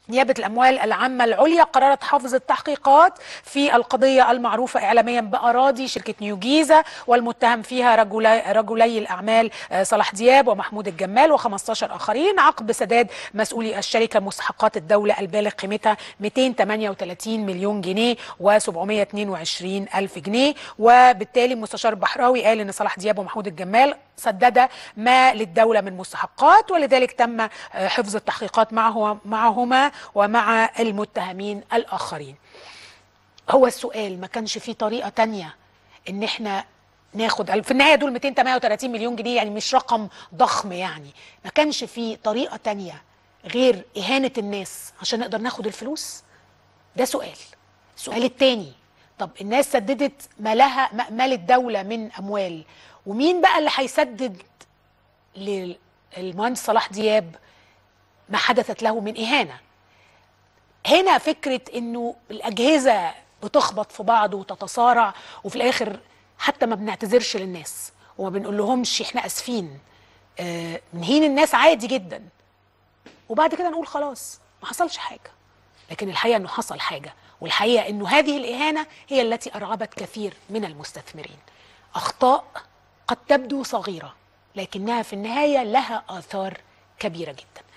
نيابة الأموال العامة العليا قررت حفظ التحقيقات في القضية المعروفة إعلاميا بأراضي شركة نيو جيزة والمتهم فيها رجلي, رجلي الأعمال صلاح دياب ومحمود الجمال و15 آخرين عقب سداد مسؤولي الشركة مستحقات الدولة البالغ قيمتها 238 مليون جنيه و722 ألف جنيه وبالتالي مستشار البحراوي قال أن صلاح دياب ومحمود الجمال سدد ما للدولة من مستحقات ولذلك تم حفظ التحقيقات معه معهما ومع المتهمين الآخرين هو السؤال ما كانش في طريقة تانية ان احنا ناخد في النهاية دول 238 مليون جنيه يعني مش رقم ضخم يعني ما كانش في طريقة تانية غير إهانة الناس عشان نقدر ناخد الفلوس ده سؤال السؤال التاني طب الناس سددت ما لها مال الدولة من أموال ومين بقى اللي هيسدد للمهندس صلاح دياب ما حدثت له من إهانة هنا فكرة انه الاجهزة بتخبط في بعض وتتصارع وفي الاخر حتى ما بنعتذرش للناس وما بنقول لهمش احنا اسفين آه نهين الناس عادي جدا وبعد كده نقول خلاص ما حصلش حاجة لكن الحقيقة انه حصل حاجة والحقيقة انه هذه الاهانة هي التي ارعبت كثير من المستثمرين اخطاء قد تبدو صغيرة لكنها في النهاية لها اثار كبيرة جدا